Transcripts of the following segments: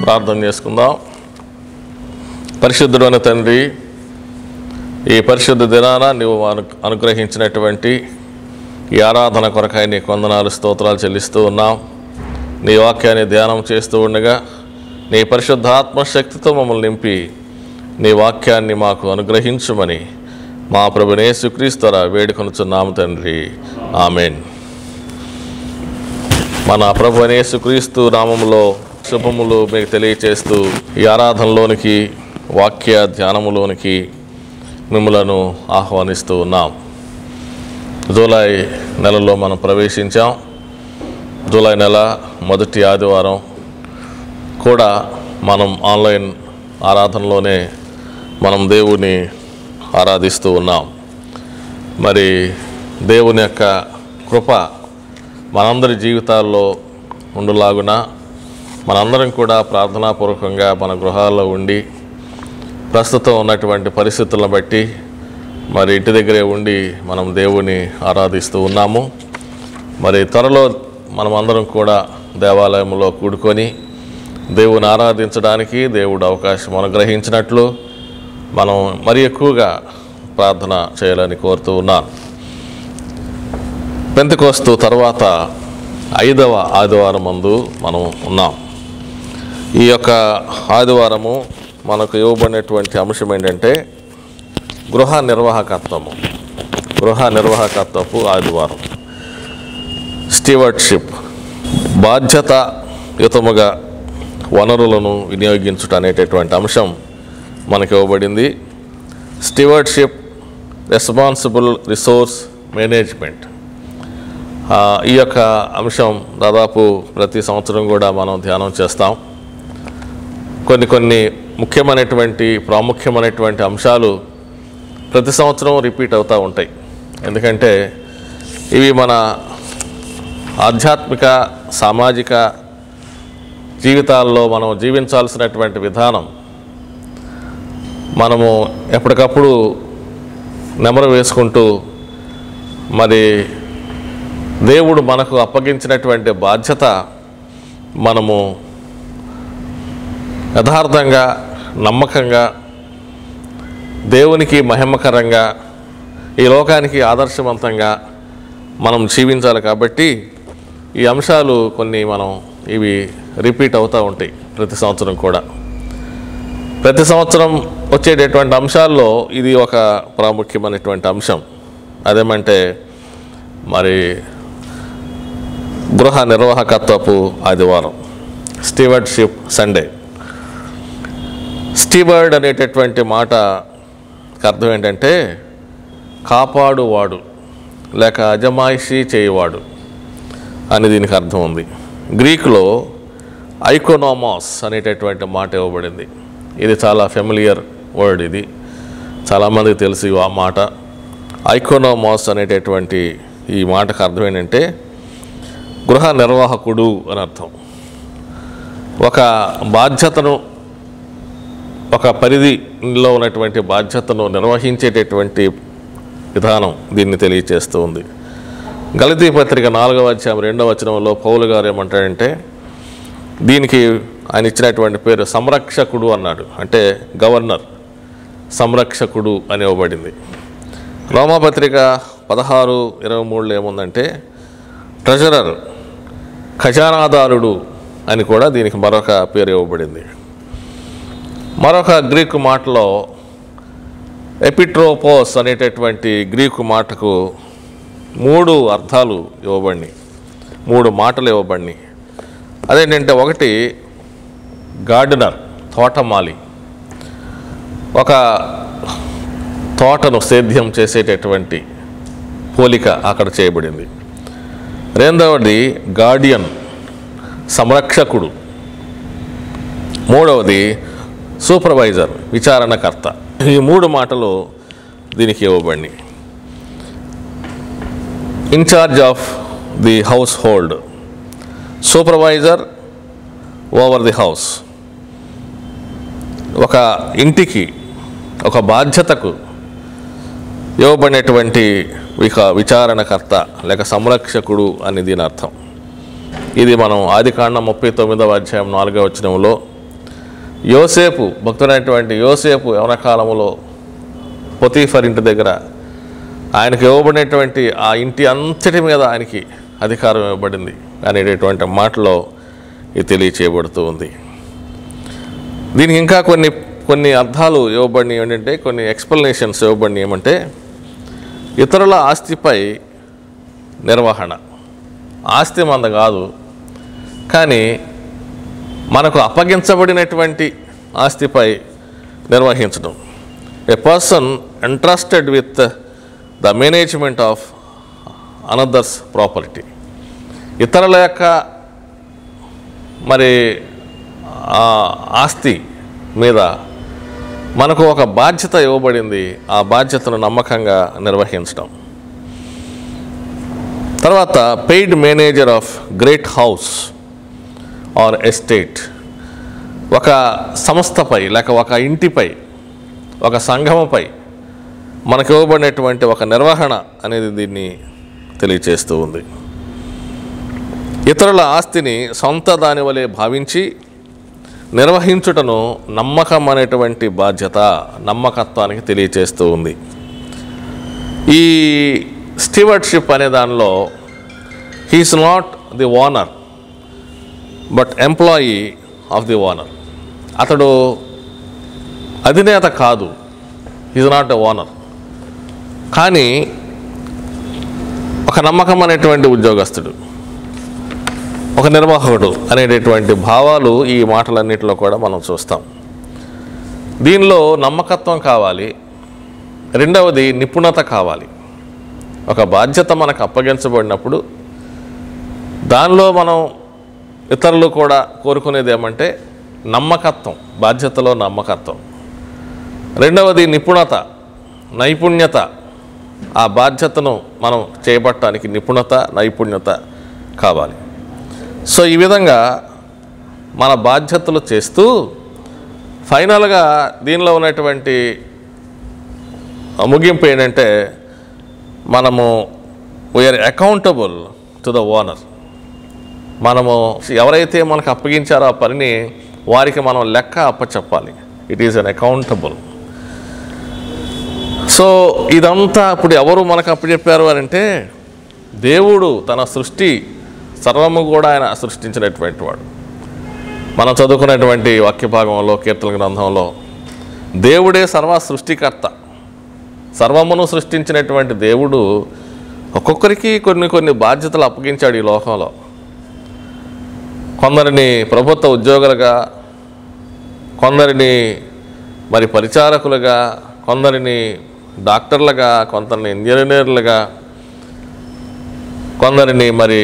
ప్రార్థన చేసుకుందాం పరిశుద్ధుడైన తండ్రి ఈ పరిశుద్ధ దినాన నువ్వు అను అనుగ్రహించినటువంటి ఈ ఆరాధన కొరకై నీ కొందనాలు స్తోత్రాలు చెల్లిస్తూ ఉన్నాం నీ వాక్యాన్ని ధ్యానం చేస్తూ ఉండగా నీ పరిశుద్ధ ఆత్మశక్తితో మమ్మల్ని నింపి నీ వాక్యాన్ని మాకు అనుగ్రహించుమని మా ప్రభునే సుక్రీస్తర వేడుకొనుచున్నాము తండ్రి ఆమెన్ మన ప్రభు యేసుక్రీస్తు నామములో శుభములు మీకు తెలియచేస్తూ ఈ ఆరాధనలోనికి వాక్య ధ్యానములోనికి మిమ్మలను ఆహ్వానిస్తూ ఉన్నాం జూలై నెలలో మనం ప్రవేశించాం జూలై నెల మొదటి ఆదివారం కూడా మనం ఆన్లైన్ ఆరాధనలోనే మనం దేవుని ఆరాధిస్తూ ఉన్నాం మరి దేవుని యొక్క కృప మనందరి జీవితాల్లో ఉండులాగున మనందరం కూడా ప్రార్థనాపూర్వకంగా మన గృహాల్లో ఉండి ప్రస్తుతం ఉన్నటువంటి పరిస్థితులను బట్టి మరి ఇంటి దగ్గరే ఉండి మనం దేవుని ఆరాధిస్తూ ఉన్నాము మరి త్వరలో మనమందరం కూడా దేవాలయంలో కూడుకొని దేవుని ఆరాధించడానికి దేవుడు అవకాశం అనుగ్రహించినట్లు మనం మరి ఎక్కువగా ప్రార్థన చేయాలని కోరుతూ ఉన్నాను పెంతకోస్తు తర్వాత ఐదవ ఆదివారం మందు మనం ఉన్నాం ఈ యొక్క ఆదివారము మనకు ఇవ్వబడినటువంటి అంశం ఏంటంటే గృహ నిర్వాహకత్వము గృహ నిర్వాహకత్వపు ఆదివారం స్టీవర్డ్షిప్ బాధ్యతయుతముగా వనరులను వినియోగించుట అనేటటువంటి అంశం మనకి ఇవ్వబడింది స్టీవర్డ్షిప్ రెస్పాన్సిబుల్ రిసోర్స్ మేనేజ్మెంట్ ఆ, ఈ యొక్క అంశం దాదాపు ప్రతి సంవత్సరం కూడా మనం ధ్యానం చేస్తాం కొన్ని కొన్ని ముఖ్యమైనటువంటి ప్రాముఖ్యమైనటువంటి అంశాలు ప్రతి సంవత్సరం రిపీట్ అవుతూ ఉంటాయి ఎందుకంటే ఇవి మన ఆధ్యాత్మిక సామాజిక జీవితాల్లో మనం జీవించాల్సినటువంటి విధానం మనము ఎప్పటికప్పుడు నెమరు వేసుకుంటూ మరి దేవుడు మనకు అప్పగించినటువంటి బాధ్యత మనము యథార్థంగా నమ్మకంగా దేవునికి మహిమకరంగా ఈ లోకానికి ఆదర్శవంతంగా మనం జీవించాలి కాబట్టి ఈ అంశాలు కొన్ని మనం ఇవి రిపీట్ అవుతూ ఉంటాయి ప్రతి సంవత్సరం కూడా ప్రతి సంవత్సరం వచ్చేటటువంటి అంశాల్లో ఇది ఒక ప్రాముఖ్యమైనటువంటి అంశం అదేమంటే మరి గృహ నిర్వాహకత్వపు ఆదివారం స్టీవర్డ్షిప్ సండే స్టీవర్డ్ అనేటటువంటి మాట అర్థం ఏంటంటే కాపాడువాడు లేక అజమాయిషీ చేయువాడు అని దీనికి అర్థం ఉంది గ్రీకులో ఐకోనోమాస్ అనేటటువంటి మాట ఇవ్వబడింది ఇది చాలా ఫెమిలియర్ వర్డ్ ఇది చాలామందికి తెలుసు ఆ మాట ఐకోనోమాస్ అనేటటువంటి ఈ మాటకు అర్థం ఏంటంటే గృహ నిర్వాహకుడు అని అర్థం ఒక బాధ్యతను ఒక పరిధిలో ఉన్నటువంటి బాధ్యతను నిర్వహించేటటువంటి విధానం దీన్ని తెలియచేస్తూ ఉంది గలతీ పత్రిక నాలుగవ అధ్యాయం రెండవ వచనంలో పౌలు గారు ఏమంటాడంటే దీనికి ఆయన ఇచ్చినటువంటి పేరు సంరక్షకుడు అన్నాడు అంటే గవర్నర్ సంరక్షకుడు అని ఇవ్వబడింది రోమాపత్రిక పదహారు ఇరవై మూడులో ఏముందంటే ట్రెజరర్ ఖజానాదారుడు అని కూడా దీనికి మరొక పేరు ఇవ్వబడింది మరొక గ్రీకు మాటలో ఎపిట్రోపోస్ అనేటటువంటి గ్రీకు మాటకు మూడు అర్థాలు ఇవ్వబడినాయి మూడు మాటలు ఇవ్వబడినాయి అదేంటంటే ఒకటి గార్డెనర్ తోటమాలి ఒక తోటను సేద్యం చేసేటటువంటి పోలిక అక్కడ చేయబడింది రెండవది గార్డియన్ సంరక్షకుడు మూడవది సూపర్వైజర్ విచారణకర్త ఈ మూడు మాటలు దీనికి ఇవ్వబడి in charge of the household supervisor over the house ఒక ఇంటికి ఒక బాధ్యతకు ఇవ్వబడినటువంటి విక విచారణకర్త లేక సంరక్షకుడు అని దీని అర్థం ఇది మనం ఆదికాండం ముప్పై తొమ్మిదవ అధ్యాయం నాలుగవ వచనంలో యోసేపు భక్తుడైనటువంటి యోసేపు యవన కాలంలో పొతీఫర్ ఇంటి దగ్గర ఆయనకు ఇవ్వబడినటువంటి ఆ ఇంటి అంతటి మీద ఆయనకి అధికారం ఇవ్వబడింది అనేటటువంటి మాటలో ఇది తెలియచేయబడుతూ ఉంది దీనికి ఇంకా కొన్ని కొన్ని అర్థాలు ఇవ్వబడినవి ఏంటంటే కొన్ని ఎక్స్ప్లెనేషన్స్ ఇవ్వబడినవి ఏమంటే ఇతరుల ఆస్తిపై నిర్వహణ ఆస్తి మంద కాదు కానీ మనకు అప్పగించబడినటువంటి ఆస్తిపై నిర్వహించడం a person entrusted with the management of another's property ఇతరుల యొక్క మరి ఆ ఆస్తి మీద మనకు ఒక బాధ్యత ఇవ్వబడింది ఆ బాధ్యతను నమ్మకంగా నిర్వహించడం తర్వాత paid manager of great house or estate ఒక సంస్థపై లేక ఒక ఇంటిపై ఒక సంఘముపై మనకు ఇవ్వబడినటువంటి ఒక నిర్వహణ అనేది దీన్ని తెలియచేస్తూ ఉంది ఇతరుల ఆస్తిని సొంత దాని వలె భావించి నిర్వహించుటను నమ్మకం అనేటువంటి బాధ్యత నమ్మకత్వానికి తెలియచేస్తూ ఉంది ఈ స్టీవర్డ్షిప్ అనే దానిలో he is not the owner but employee of the owner అతడు అధినేత కాదు ఈజ్ నాట్ ఎ ఓనర్ కానీ ఒక నమ్మకం అనేటువంటి ఉద్యోగస్తుడు ఒక నిర్వాహకుడు అనేటటువంటి భావాలు ఈ మాటలన్నిటిలో కూడా మనం చూస్తాం దీనిలో నమ్మకత్వం కావాలి రెండవది నిపుణత కావాలి ఒక బాధ్యత మనకు అప్పగించబడినప్పుడు దానిలో మనం ఇతరులు కూడా కోరుకునేది ఏమంటే నమ్మకత్వం బాధ్యతలో నమ్మకత్వం రెండవది నిపుణత నైపుణ్యత ఆ బాధ్యతను మనం చేపట్టడానికి నిపుణత నైపుణ్యత కావాలి సో ఈ విధంగా మన బాధ్యతలు చేస్తూ ఫైనల్గా దీనిలో ఉన్నటువంటి ముగింపు ఏంటంటే మనము we are accountable to the owner మనము ఎవరైతే మనకు అప్పగించారో ఆ పనిని వారికి మనం లెక్క అప్పచెప్పాలి it is an accountable so ఇదంతా ఇప్పుడు ఎవరు మనకు అప్పచెప్పారు అని అంటే దేవుడు తన సృష్టి సర్వము కూడా ఆయన సృష్టించినటువంటి వాడు మనం చదువుకున్నటువంటి వాక్య భాగంలో కీర్తన గ్రంథంలో దేవుడే సర్వ సృష్టికర్త సర్వమును సృష్టించినటువంటి దేవుడు ఒక్కొక్కరికి కొన్ని కొన్ని బాధ్యతలు అప్పగించాడు ఈ లోకంలో కొందరిని ప్రభుత్వ ఉద్యోగులుగా కొందరిని మరి పరిచారకులుగా కొందరిని డాక్టర్లుగా కొందరిని ఇంజనీర్లుగా కొందరిని మరి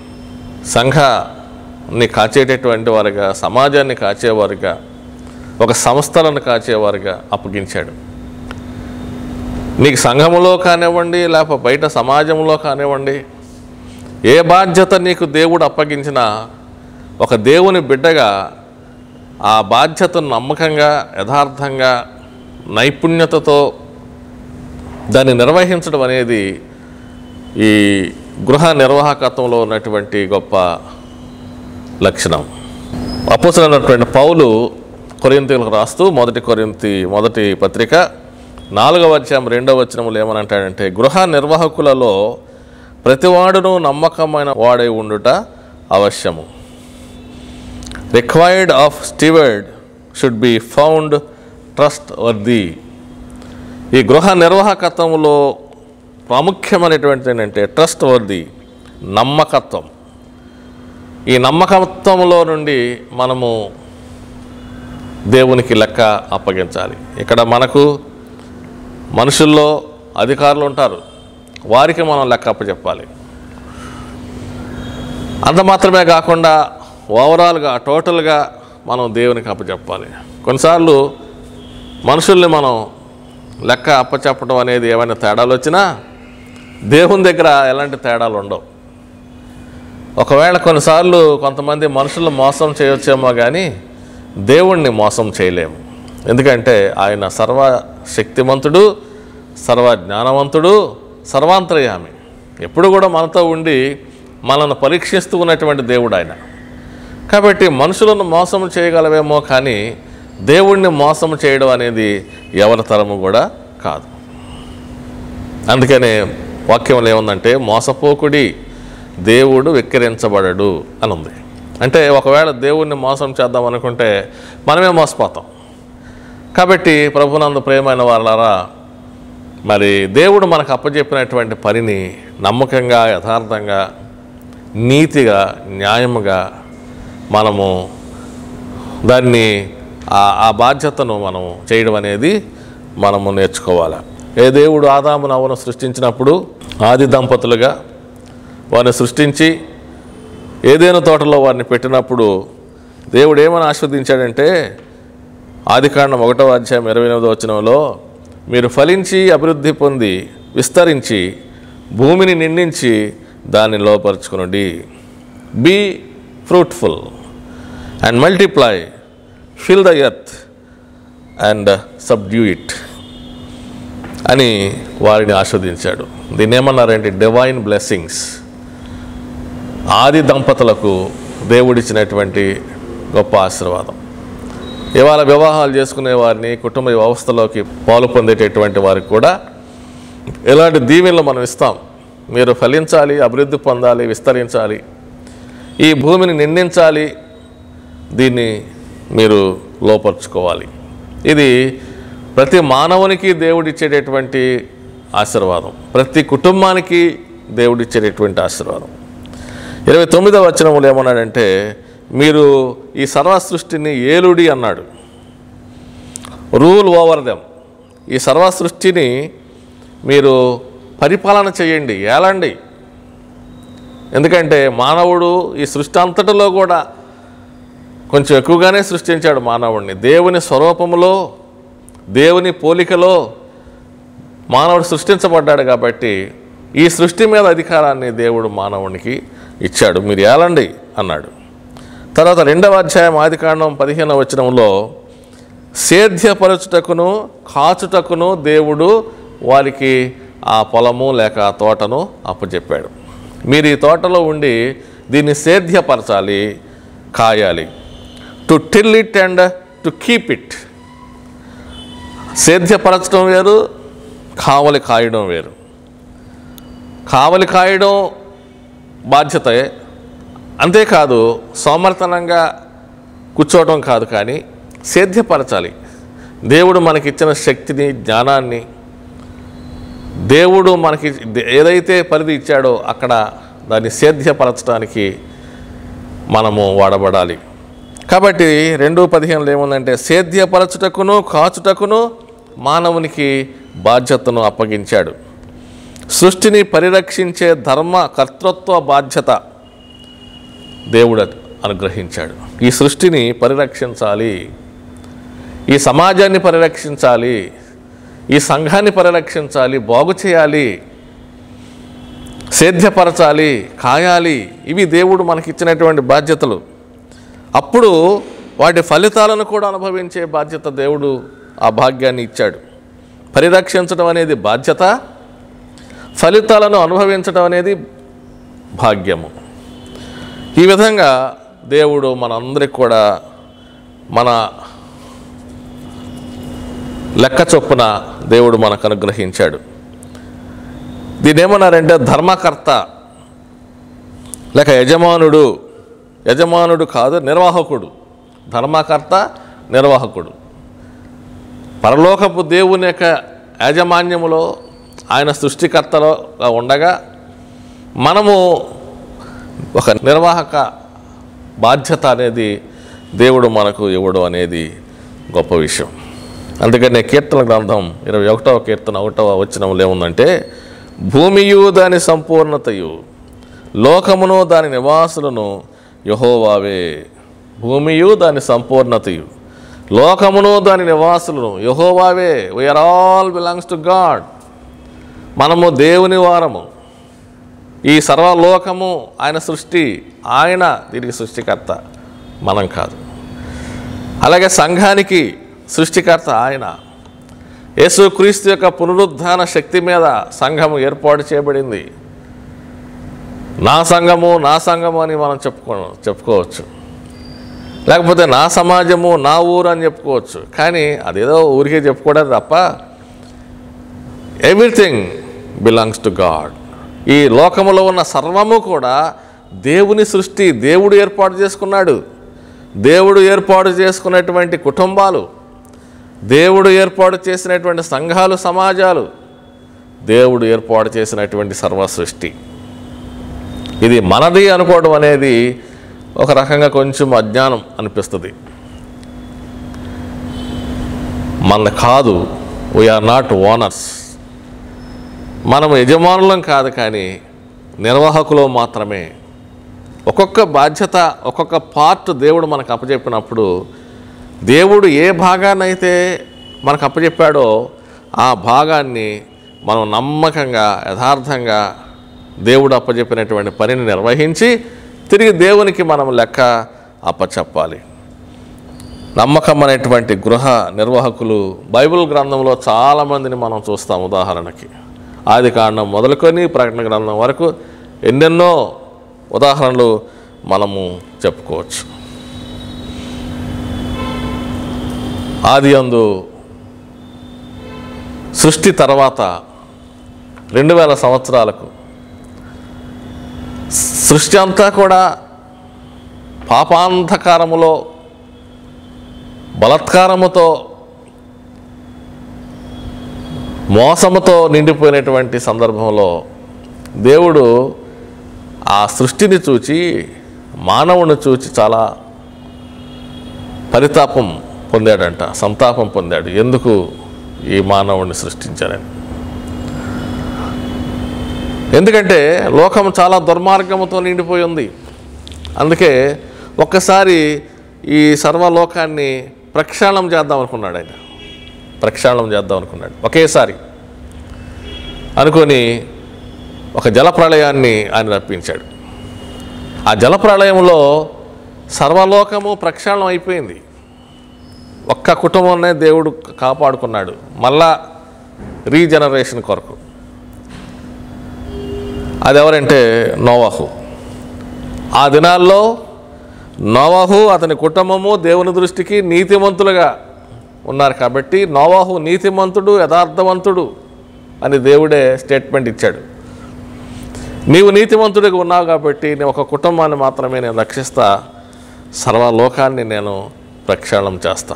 సంఘాన్ని కాచేటటువంటి వారుగా సమాజాన్ని కాచేవారుగా ఒక సంస్థలను కాచేవారుగా అప్పగించాడు నీకు సంఘములో కానివ్వండి లేకపోతే బయట సమాజంలో కానివ్వండి ఏ బాధ్యత నీకు దేవుడు అప్పగించినా ఒక దేవుని బిడ్డగా ఆ బాధ్యతను నమ్మకంగా యథార్థంగా నైపుణ్యతతో దాన్ని నిర్వహించడం అనేది ఈ గృహ నిర్వాహకత్వంలో ఉన్నటువంటి గొప్ప లక్షణం అపోసరైనటువంటి పౌలు కొరింతలకు రాస్తూ మొదటి కొరింతి మొదటి పత్రిక నాలుగవ అధ్యాయం రెండవ వచనములు ఏమనంటాడంటే గృహ నిర్వాహకులలో ప్రతివాడును నమ్మకమైన వాడై ఉండుట అవశ్యము required of steward should be found trustworthy ఈ గృహ నిర్వాహకత్వంలో ప్రాముఖ్యమైనటువంటిది ఏంటంటే ట్రస్ట్ వర్ది నమ్మకత్వం ఈ నమ్మకత్వంలో నుండి మనము దేవునికి లెక్క అప్పగించాలి ఇక్కడ మనకు మనుషుల్లో అధికారులు ఉంటారు వారికి మనం లెక్క అప్పచెప్పాలి అంత మాత్రమే కాకుండా ఓవరాల్గా టోటల్గా మనం దేవునికి అప్పచెప్పాలి కొన్నిసార్లు మనుషుల్ని మనం లెక్క అప్పచెప్పడం అనేది ఏమైనా తేడాలు వచ్చినా దేవుని దగ్గర ఎలాంటి తేడాలు ఉండవు ఒకవేళ కొన్నిసార్లు కొంతమంది మనుషులు మోసం చేయొచ్చేమో కానీ దేవుణ్ణి మోసం చేయలేము ఎందుకంటే ఆయన సర్వ శక్తిమంతుడు సర్వ జ్ఞానవంతుడు సర్వాంతర్యామి ఎప్పుడు కూడా మనతో ఉండి మనల్ని పరీక్షిస్తూ ఉన్నటువంటి దేవుడు ఆయన కాబట్టి మనుషులను మోసం చేయగలవేమో కానీ దేవుణ్ణి మోసం చేయడం అనేది ఎవరి తరము కూడా కాదు అందుకనే వాక్యంలో ఏముందంటే మోసపోకుడి దేవుడు వెక్కిరించబడడు అని ఉంది అంటే ఒకవేళ దేవుణ్ణి మోసం చేద్దాం అనుకుంటే మనమే మోసపోతాం కాబట్టి ప్రభునందు ప్రేమైన వాళ్ళారా మరి దేవుడు మనకు అప్పచెప్పినటువంటి పనిని నమ్మకంగా యథార్థంగా నీతిగా న్యాయముగా మనము దాన్ని ఆ- ఆ బాధ్యతను మనం చేయడం అనేది మనము నేర్చుకోవాలి ఏ దేవుడు ఆదాము నవ్వును సృష్టించినప్పుడు ఆది దంపతులుగా వారిని సృష్టించి ఏదైనా తోటలో వారిని పెట్టినప్పుడు దేవుడు ఏమని ఆస్వాదించాడంటే ఆదికాండం ఒకటో అధ్యాయం ఇరవై ఎనిమిదో వచనంలో మీరు ఫలించి అభివృద్ధి పొంది విస్తరించి భూమిని నిండించి దాన్ని లోపరుచుకునండి be fruitful and multiply fill the earth and subdue it అని వారిని ఆస్వాదించాడు దీన్ని ఏమన్నారంటే డివైన్ బ్లెస్సింగ్స్ ఆది దంపతులకు దేవుడిచ్చినటువంటి గొప్ప ఆశీర్వాదం ఇవాళ వివాహాలు చేసుకునే వారిని కుటుంబ వ్యవస్థలోకి పాలు పొందేటటువంటి వారికి కూడా ఇలాంటి దీవెనలు మనం ఇస్తాం మీరు ఫలించాలి అభివృద్ధి పొందాలి విస్తరించాలి ఈ భూమిని నిందించాలి దీన్ని మీరు లోపరుచుకోవాలి ఇది ప్రతి మానవునికి దేవుడిచ్చేటటువంటి ఆశీర్వాదం ప్రతి కుటుంబానికి దేవుడిచ్చేటటువంటి ఆశీర్వాదం ఇరవై తొమ్మిదవ వచనములు ఏమన్నాడంటే మీరు ఈ సర్వ సృష్టిని ఏలుడి అన్నాడు రూల్ ఓవర్ దెమ్ ఈ సర్వ సృష్టిని మీరు పరిపాలన చేయండి ఏలండి ఎందుకంటే మానవుడు ఈ సృష్టి అంతటిలో కూడా కొంచెం ఎక్కువగానే సృష్టించాడు మానవుడిని దేవుని స్వరూపములో దేవుని పోలికలో మానవుడు సృష్టించబడ్డాడు కాబట్టి ఈ సృష్టి మీద అధికారాన్ని దేవుడు మానవునికి ఇచ్చాడు మీరు ఏలండి అన్నాడు తర్వాత రెండవ అధ్యాయం ఆదికాండం పదిహేనవ వచనంలో సేద్యపరచుటకును కాచుటకును దేవుడు వారికి ఆ పొలము లేక ఆ తోటను అప్పచెప్పాడు మీరు ఈ తోటలో ఉండి దీన్ని సేద్యపరచాలి కాయాలి to till it and to keep it సేద్యపరచడం వేరు కావలి కాయడం వేరు కావలి కాయడం బాధ్యతే అంతేకాదు సోమర్తనంగా కూర్చోవడం కాదు కానీ సేద్యపరచాలి దేవుడు మనకిచ్చిన శక్తిని జ్ఞానాన్ని దేవుడు మనకి ఏదైతే పరిధి ఇచ్చాడో అక్కడ దాన్ని సేద్యపరచడానికి మనము వాడబడాలి కాబట్టి రెండు పదిహేనులో ఏముందంటే సేద్యపరచుటకును కాచుటకును మానవునికి బాధ్యతను అప్పగించాడు సృష్టిని పరిరక్షించే ధర్మ కర్తృత్వ బాధ్యత దేవుడు అనుగ్రహించాడు ఈ సృష్టిని పరిరక్షించాలి ఈ సమాజాన్ని పరిరక్షించాలి ఈ సంఘాన్ని పరిరక్షించాలి బాగు చేయాలి సేద్యపరచాలి కాయాలి ఇవి దేవుడు మనకిచ్చినటువంటి బాధ్యతలు అప్పుడు వాటి ఫలితాలను కూడా అనుభవించే బాధ్యత దేవుడు ఆ భాగ్యాన్ని ఇచ్చాడు పరిరక్షించడం అనేది బాధ్యత ఫలితాలను అనుభవించడం అనేది భాగ్యము ఈ విధంగా దేవుడు మనందరికి కూడా మన లెక్క చొప్పున దేవుడు మనకు అనుగ్రహించాడు దీని ఏమన్నారంటే ధర్మకర్త లేక యజమానుడు యజమానుడు కాదు నిర్వాహకుడు ధర్మకర్త నిర్వాహకుడు పరలోకపు దేవుని యొక్క యాజమాన్యములో ఆయన సృష్టికర్తలో ఉండగా మనము ఒక నిర్వాహక బాధ్యత అనేది దేవుడు మనకు ఇవ్వడం అనేది గొప్ప విషయం అందుకనే కీర్తన గ్రంథం ఇరవై ఒకటవ కీర్తన ఒకటవ వచ్చినములు ఏముందంటే భూమియు దాని సంపూర్ణతయు లోకమును దాని నివాసులను యహోవావే భూమియు దాని సంపూర్ణతయు లోకమును దాని నివాసులను యహోవావే we are all belongs to God మనము దేవుని వారము ఈ సర్వలోకము ఆయన సృష్టి ఆయన దీనికి సృష్టికర్త మనం కాదు అలాగే సంఘానికి సృష్టికర్త ఆయన యేసుక్రీస్తు యొక్క పునరుద్ధాన శక్తి మీద సంఘము ఏర్పాటు చేయబడింది నా సంఘము నా సంఘము అని మనం చెప్పుకో చెప్పుకోవచ్చు లేకపోతే నా సమాజము నా ఊరు అని చెప్పుకోవచ్చు కానీ అదేదో ఊరికే చెప్పుకోవడం తప్ప ఎవ్రీథింగ్ బిలాంగ్స్ టు గాడ్ ఈ లోకములో ఉన్న సర్వము కూడా దేవుని సృష్టి దేవుడు ఏర్పాటు చేసుకున్నాడు దేవుడు ఏర్పాటు చేసుకున్నటువంటి కుటుంబాలు దేవుడు ఏర్పాటు చేసినటువంటి సంఘాలు సమాజాలు దేవుడు ఏర్పాటు చేసినటువంటి సర్వ సృష్టి ఇది మనది అనుకోవడం అనేది ఒక రకంగా కొంచెం అజ్ఞానం అనిపిస్తుంది మన కాదు వీఆర్ నాట్ ఓనర్స్ మనం యజమానులం కాదు కానీ నిర్వాహకులు మాత్రమే ఒక్కొక్క బాధ్యత ఒక్కొక్క పార్ట్ దేవుడు మనకు అప్పచెప్పినప్పుడు దేవుడు ఏ భాగాన్నైతే మనకు అప్పచెప్పాడో ఆ భాగాన్ని మనం నమ్మకంగా యథార్థంగా దేవుడు అప్పచెప్పినటువంటి పనిని నిర్వహించి తిరిగి దేవునికి మనం లెక్క అప్పచెప్పాలి నమ్మకం అనేటువంటి గృహ నిర్వాహకులు బైబిల్ గ్రంథంలో చాలామందిని మనం చూస్తాం ఉదాహరణకి ఆది కాండం మొదలుకొని ప్రకటన గ్రంథం వరకు ఎన్నెన్నో ఉదాహరణలు మనము చెప్పుకోవచ్చు ఆది అందు సృష్టి తర్వాత రెండు వేల సంవత్సరాలకు సృష్టి అంతా కూడా పాపాంధకారములో బలత్కారముతో మోసముతో నిండిపోయినటువంటి సందర్భంలో దేవుడు ఆ సృష్టిని చూచి మానవుని చూచి చాలా పరితాపం పొందాడంట సంతాపం పొందాడు ఎందుకు ఈ మానవుడిని సృష్టించారని ఎందుకంటే లోకం చాలా దుర్మార్గముతో నిండిపోయి ఉంది అందుకే ఒక్కసారి ఈ సర్వలోకాన్ని ప్రక్షాళనం చేద్దాం అనుకున్నాడు ఆయన ప్రక్షాళనం చేద్దాం అనుకున్నాడు ఒకేసారి అనుకొని ఒక జలప్రళయాన్ని ఆయన రప్పించాడు ఆ జలప్రళయంలో సర్వలోకము ప్రక్షాళనం అయిపోయింది ఒక్క కుటుంబాన్నే దేవుడు కాపాడుకున్నాడు మళ్ళా రీజనరేషన్ కొరకు అది ఎవరంటే నోవాహు ఆ దినాల్లో నోవాహు అతని కుటుంబము దేవుని దృష్టికి నీతిమంతులుగా ఉన్నారు కాబట్టి నోవాహు నీతిమంతుడు యథార్థవంతుడు అని దేవుడే స్టేట్మెంట్ ఇచ్చాడు నీవు నీతిమంతుడిగా ఉన్నావు కాబట్టి నీ ఒక కుటుంబాన్ని మాత్రమే నేను రక్షిస్తా సర్వలోకాన్ని నేను ప్రక్షాళనం చేస్తా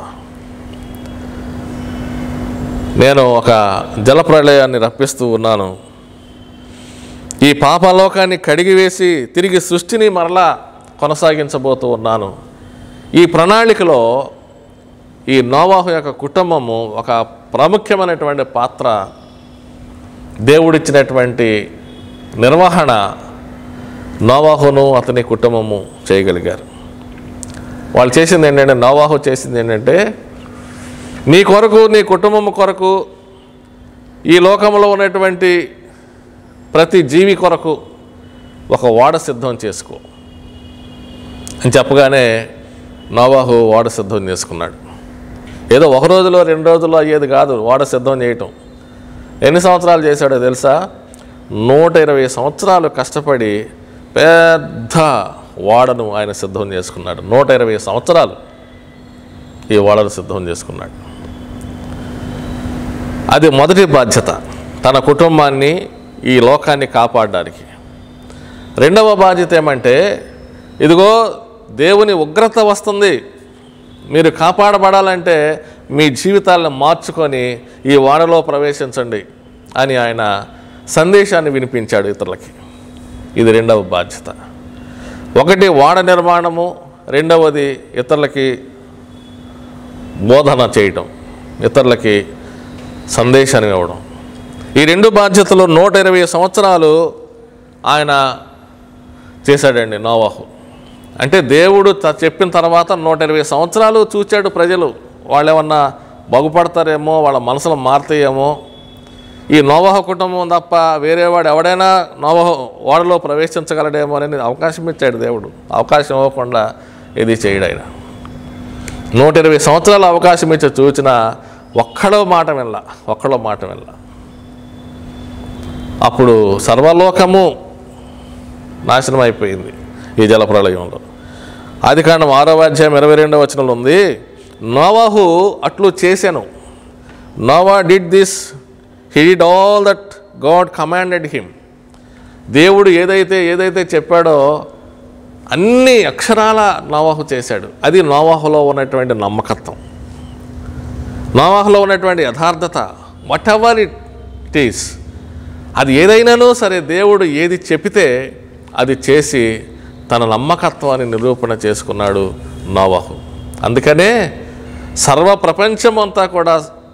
నేను ఒక జలప్రళయాన్ని రప్పిస్తూ ఉన్నాను ఈ పాపలోకాన్ని కడిగివేసి తిరిగి సృష్టిని మరలా కొనసాగించబోతూ ఉన్నాను ఈ ప్రణాళికలో ఈ నోవాహు యొక్క కుటుంబము ఒక ప్రాముఖ్యమైనటువంటి పాత్ర దేవుడిచ్చినటువంటి నిర్వహణ నోవాహును అతని కుటుంబము చేయగలిగారు వాళ్ళు చేసింది ఏంటంటే నోవాహు చేసింది ఏంటంటే నీ కొరకు నీ కుటుంబం కొరకు ఈ లోకంలో ఉన్నటువంటి ప్రతి జీవి కొరకు ఒక ఓడ సిద్ధం చేసుకో అని చెప్పగానే నోవాహు ఓడ సిద్ధం చేసుకున్నాడు ఏదో ఒక రోజులో రెండు రోజుల్లో అయ్యేది కాదు ఓడ సిద్ధం చేయటం ఎన్ని సంవత్సరాలు చేశాడో తెలుసా నూట ఇరవై సంవత్సరాలు కష్టపడి పెద్ద ఓడను ఆయన సిద్ధం చేసుకున్నాడు నూట ఇరవై సంవత్సరాలు ఈ ఓడను సిద్ధం చేసుకున్నాడు అది మొదటి బాధ్యత తన కుటుంబాన్ని ఈ లోకాన్ని కాపాడడానికి రెండవ బాధ్యత ఏమంటే ఇదిగో దేవుని ఉగ్రత వస్తుంది మీరు కాపాడబడాలంటే మీ జీవితాలను మార్చుకొని ఈ వాడలో ప్రవేశించండి అని ఆయన సందేశాన్ని వినిపించాడు ఇతరులకి ఇది రెండవ బాధ్యత ఒకటి వాడ నిర్మాణము రెండవది ఇతరులకి బోధన చేయటం ఇతరులకి సందేశాన్ని ఇవ్వడం ఈ రెండు బాధ్యతలు నూట ఇరవై సంవత్సరాలు ఆయన చేశాడండి నోవాహు అంటే దేవుడు త- చెప్పిన తర్వాత నూట ఇరవై సంవత్సరాలు చూచాడు ప్రజలు వాళ్ళు ఏమన్నా బాగుపడతారేమో వాళ్ళ మనసులు మారుతాయేమో ఈ నోవాహ కుటుంబం తప్ప వేరే వాడు ఎవడైనా నోవాహ ఓడలో ప్రవేశించగలడేమో అని అవకాశం ఇచ్చాడు దేవుడు అవకాశం ఇవ్వకుండా ఇది చేయడు ఆయన నూట ఇరవై సంవత్సరాలు అవకాశం ఇచ్చి చూచిన ఒక్కడో మాట వినలా ఒక్కడో మాట వినలా అప్పుడు సర్వలోకము నాశనం అయిపోయింది ఈ జలప్రళయంలో ఆది కాండం ఆరో అధ్యాయం ఇరవై రెండవ వచనంలో ఉంది నోవాహు అట్లు చేశాను Noah did this he did all that God commanded him దేవుడు ఏదైతే ఏదైతే చెప్పాడో అన్ని అక్షరాల నోవాహు చేశాడు అది నోవాహులో ఉన్నటువంటి నమ్మకత్వం నోవాహులో ఉన్నటువంటి యథార్థత వాట్ ఎవర్ ఇట్ ఈస్ అది ఏదైనానో సరే దేవుడు ఏది చెప్పితే అది చేసి తన నమ్మకత్వాన్ని నిరూపణ చేసుకున్నాడు నోవాహు అందుకనే సర్వ ప్రపంచం అంతా కూడా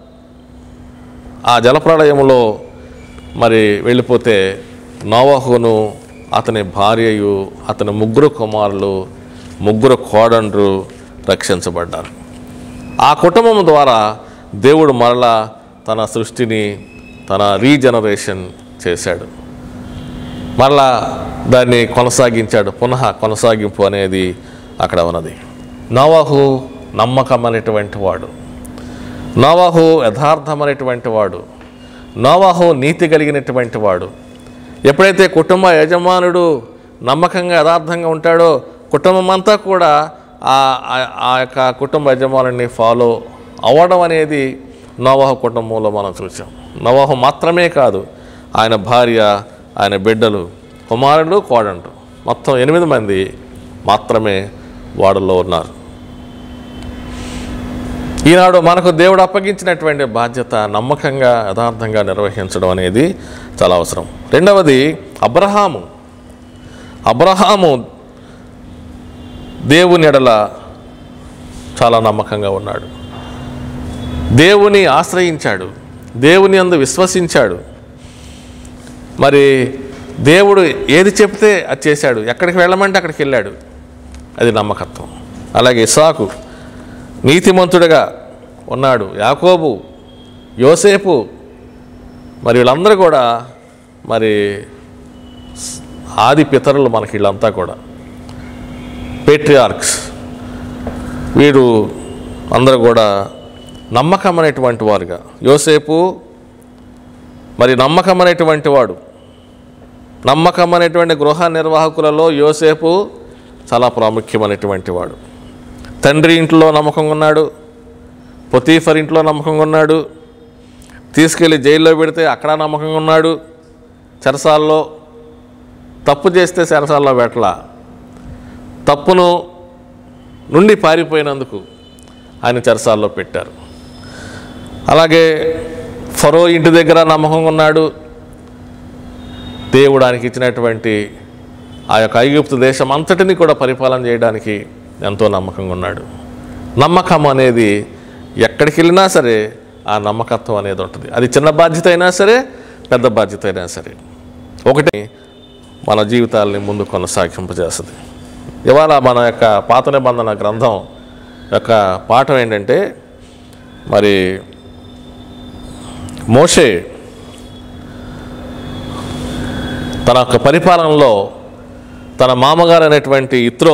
ఆ జలప్రళయంలో మరి వెళ్ళిపోతే నోవాహును అతని భార్యయు అతని ముగ్గురు కుమారులు ముగ్గురు కోడండ్రు రక్షించబడ్డారు ఆ కుటుంబం ద్వారా దేవుడు మరలా తన సృష్టిని తన రీజనరేషన్ చేశాడు మరలా దాన్ని కొనసాగించాడు పునః కొనసాగింపు అనేది అక్కడ ఉన్నది నోవాహు నమ్మకమైనటువంటి వాడు నోవాహు యథార్థమైనటువంటి వాడు నోవాహు నీతి కలిగినటువంటి వాడు ఎప్పుడైతే కుటుంబ యజమానుడు నమ్మకంగా యథార్థంగా ఉంటాడో కుటుంబం అంతా కూడా ఆ ఆ- ఆ యొక్క కుటుంబ యజమానుని ఫాలో అవ్వడం అనేది నోవాహు కుటుంబంలో మనం చూసాం నోవాహు మాత్రమే కాదు ఆయన భార్య ఆయన బిడ్డలు కుమారుడు కోడండు మొత్తం ఎనిమిది మంది మాత్రమే వాడలో ఉన్నారు ఈనాడు మనకు దేవుడు అప్పగించినటువంటి బాధ్యత నమ్మకంగా యథార్థంగా నిర్వహించడం అనేది చాలా అవసరం రెండవది అబ్రహాము అబ్రహాము దేవుని ఎడల చాలా నమ్మకంగా ఉన్నాడు దేవుని ఆశ్రయించాడు దేవుని అందు విశ్వసించాడు మరి దేవుడు ఏది చెప్తే అది చేశాడు ఎక్కడికి వెళ్ళమంటే అక్కడికి వెళ్ళాడు అది నమ్మకత్వం అలాగే ఇసాకు నీతిమంతుడిగా ఉన్నాడు యాకోబు యోసేపు మరి వీళ్ళందరూ కూడా మరి ఆది పితరులు మనకి వీళ్ళంతా కూడా పేట్రియార్క్స్ వీరు అందరూ కూడా నమ్మకమైనటువంటి వారుగా యోసేపు మరి నమ్మకమైనటువంటి వాడు నమ్మకమైనటువంటి గృహ నిర్వాహకులలో యోసేపు చాలా ప్రాముఖ్యమైనటువంటి వాడు తండ్రి ఇంట్లో నమ్మకంగా ఉన్నాడు పొతీఫర్ ఇంట్లో నమ్మకంగా ఉన్నాడు తీసుకెళ్ళి జైల్లో పెడితే అక్కడ నమ్మకంగా ఉన్నాడు చెరసాల్లో తప్పు చేస్తే చెరసాల్లో పెట్టలా తప్పును నుండి పారిపోయినందుకు ఆయన చెరసాల్లో పెట్టారు అలాగే ఫరో ఇంటి దగ్గర నమ్మకంగా ఉన్నాడు దేవుడు ఆయనకి ఇచ్చినటువంటి ఆ యొక్క ఐగుప్తు దేశం అంతటిని కూడా పరిపాలన చేయడానికి ఎంతో నమ్మకంగా ఉన్నాడు నమ్మకం అనేది ఎక్కడికి వెళ్ళినా సరే ఆ నమ్మకత్వం అనేది ఉంటుంది అది చిన్న బాధ్యత అయినా సరే పెద్ద బాధ్యత అయినా సరే ఒకటి మన జీవితాలని ముందు కొనసాగింపజేస్తుంది ఇవాళ మన యొక్క పాత నిబంధన గ్రంథం యొక్క పాఠం ఏంటంటే మరి మోషే తన యొక్క పరిపాలనలో తన మామగారు అనేటువంటి ఇత్రో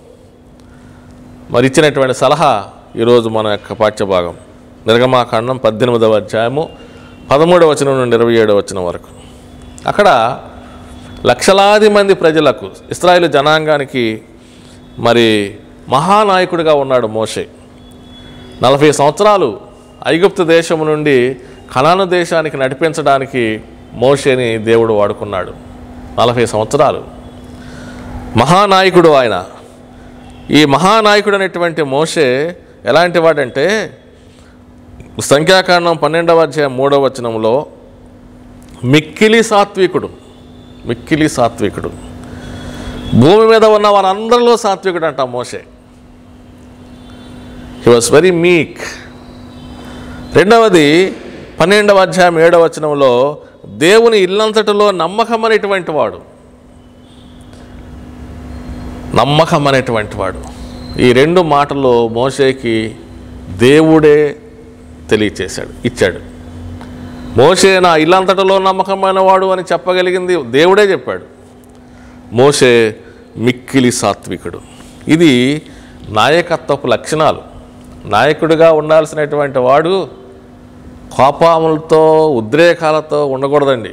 మరి ఇచ్చినటువంటి సలహా ఈరోజు మన యొక్క పాఠ్యభాగం నిర్గమాకాండం పద్దెనిమిదవ అధ్యాయము పదమూడవ వచనం నుండి ఇరవై ఏడవ వచనం వరకు అక్కడ లక్షలాది మంది ప్రజలకు ఇస్రాయేల్ జనాంగానికి మరి మహానాయకుడిగా ఉన్నాడు మోషే నలభై సంవత్సరాలు ఐగుప్తు దేశం నుండి కనాను దేశానికి నడిపించడానికి మోషేని దేవుడు వాడుకున్నాడు నలభై సంవత్సరాలు మహానాయకుడు ఆయన ఈ మహానాయకుడు అనేటువంటి మోషే ఎలాంటి వాడంటే సంఖ్యాకాండం పన్నెండవ అధ్యాయం మూడవ వచనంలో మిక్కిలి సాత్వికుడు మిక్కిలి సాత్వికుడు భూమి మీద ఉన్న వారందరిలో సాత్వికుడు అంట మోషే హీ వాస్ వెరీ మీక్ రెండవది పన్నెండవ అధ్యాయం ఏడవ వచనంలో దేవుని ఇల్లంతటిలో నమ్మకం అనేటువంటి వాడు నమ్మకం అనేటువంటి వాడు ఈ రెండు మాటలు మోషేకి దేవుడే తెలియచేశాడు ఇచ్చాడు మోషే నా ఇల్లంతటిలో నమ్మకమైన వాడు అని చెప్పగలిగింది దేవుడే చెప్పాడు మోషే మిక్కిలి సాత్వికుడు ఇది నాయకత్వపు లక్షణాలు నాయకుడిగా ఉండాల్సినటువంటి వాడు కోపాములతో ఉద్రేకాలతో ఉండకూడదండి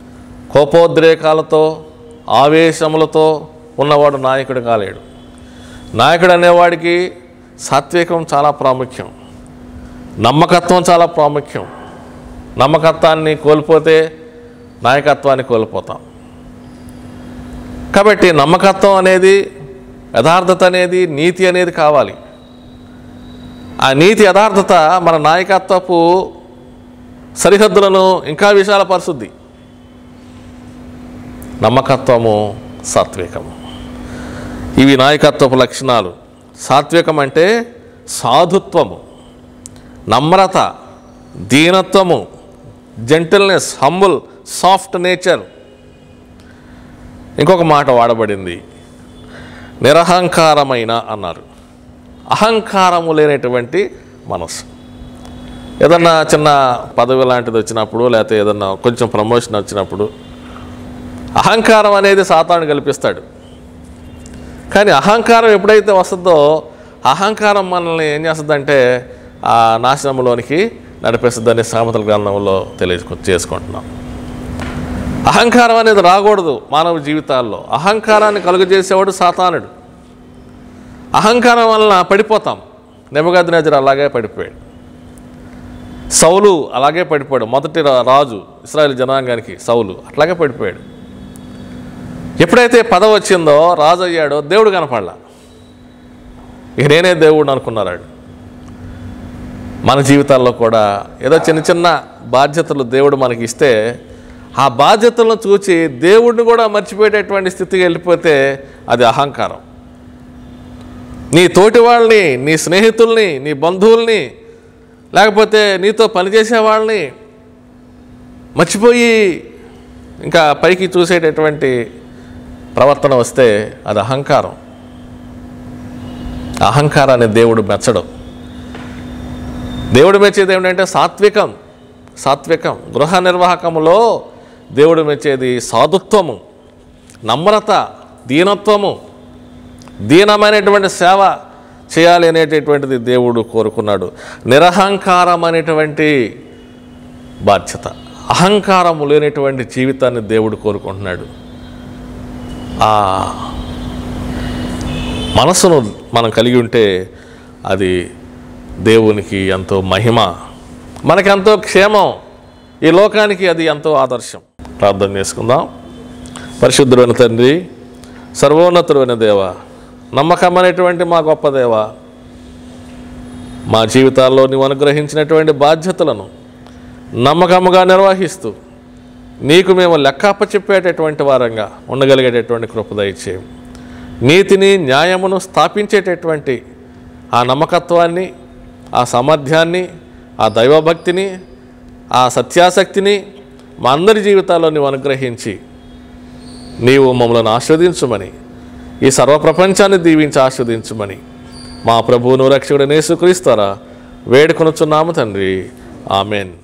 కోపోద్రేకాలతో ఆవేశములతో ఉన్నవాడు నాయకుడు కాలేడు నాయకుడు అనేవాడికి సాత్వికం చాలా ప్రాముఖ్యం నమ్మకత్వం చాలా ప్రాముఖ్యం నమ్మకత్వాన్ని కోల్పోతే నాయకత్వాన్ని కోల్పోతాం కాబట్టి నమ్మకత్వం అనేది యథార్థత అనేది నీతి అనేది కావాలి ఆ నీతి యథార్థత మన నాయకత్వపు సరిహద్దులను ఇంకా విశాలపరుచుద్ది నమ్మకత్వము సాత్వికము ఇవి నాయకత్వపు లక్షణాలు సాత్వికం అంటే సాధుత్వము నమ్రత దీనత్వము జెంటిల్నెస్ హంబుల్ సాఫ్ట్ నేచర్ ఇంకొక మాట వాడబడింది నిరహంకారమైన అన్నారు అహంకారము లేనటువంటి మనసు ఏదన్నా చిన్న పదవి లాంటిది వచ్చినప్పుడు లేకపోతే ఏదన్నా కొంచెం ప్రమోషన్ వచ్చినప్పుడు అహంకారం అనేది సాతాను కల్పిస్తాడు కానీ అహంకారం ఎప్పుడైతే వస్తుందో అహంకారం మనల్ని ఏం చేస్తుందంటే ఆ నాశనంలోనికి నడిపిస్తుందని సామెతల గ్రంథంలో తెలియ చేసుకుంటున్నాం అహంకారం అనేది రాకూడదు మానవ జీవితాల్లో అహంకారాన్ని కలుగజేసేవాడు సాతానుడు అహంకారం వలన పడిపోతాం నెమ్మగద్నజరు అలాగే పడిపోయాడు సౌలు అలాగే పడిపోయాడు మొదటి రా- రాజు ఇస్రాయేల్ జనాంగానికి సౌలు అట్లాగే పడిపోయాడు ఎప్పుడైతే పదవి వచ్చిందో రాజు అయ్యాడో దేవుడు కనపడలా ఇక నేనే దేవుడు అనుకున్నారాడు మన జీవితాల్లో కూడా ఏదో చిన్న చిన్న బాధ్యతలు దేవుడు మనకి ఇస్తే ఆ బాధ్యతలను చూచి దేవుడిని కూడా మర్చిపోయేటటువంటి స్థితికి వెళ్ళిపోతే అది అహంకారం నీ తోటి వాళ్ళని నీ స్నేహితుల్ని నీ బంధువుల్ని లేకపోతే నీతో పనిచేసే వాళ్ళని మర్చిపోయి ఇంకా పైకి చూసేటటువంటి ప్రవర్తన వస్తే అది అహంకారం అహంకారాన్ని దేవుడు మెచ్చడు దేవుడు మెచ్చేది ఏమిటంటే సాత్వికం సాత్వికం గృహ నిర్వాహకములో దేవుడు మెచ్చేది సాధుత్వము నమ్రత దీనత్వము దీనమైనటువంటి సేవ చేయాలి అనేటటువంటిది దేవుడు కోరుకున్నాడు నిరహంకారం అనేటువంటి బాధ్యత అహంకారము లేనటువంటి జీవితాన్ని దేవుడు కోరుకుంటున్నాడు ఆ మనసును మనం కలిగి ఉంటే అది దేవునికి ఎంతో మహిమ మనకెంతో క్షేమం ఈ లోకానికి అది ఎంతో ఆదర్శం ప్రార్థన చేసుకుందాం పరిశుద్ధుడైన తండ్రి సర్వోన్నతుడైన దేవ నమ్మకమైనటువంటి మా గొప్ప దేవ మా జీవితాల్లో నీవు అనుగ్రహించినటువంటి బాధ్యతలను నమ్మకముగా నిర్వహిస్తూ నీకు మేము లెక్కప్ప చెప్పేటటువంటి వారంగా ఉండగలిగేటటువంటి కృప దయచేయం నీతిని న్యాయమును స్థాపించేటటువంటి ఆ నమ్మకత్వాన్ని ఆ సామర్థ్యాన్ని ఆ దైవభక్తిని ఆ సత్యాసక్తిని మా అందరి జీవితాల్లో నీవు అనుగ్రహించి నీవు మమ్మల్ని ఆస్వాదించుమని ఈ సర్వప్రపంచాన్ని దీవించి ఆస్వాదించుమని మా ప్రభువును రక్షకుడు నేసుక్రీస్తారా వేడుకొనుచున్నాము తండ్రి ఆమెన్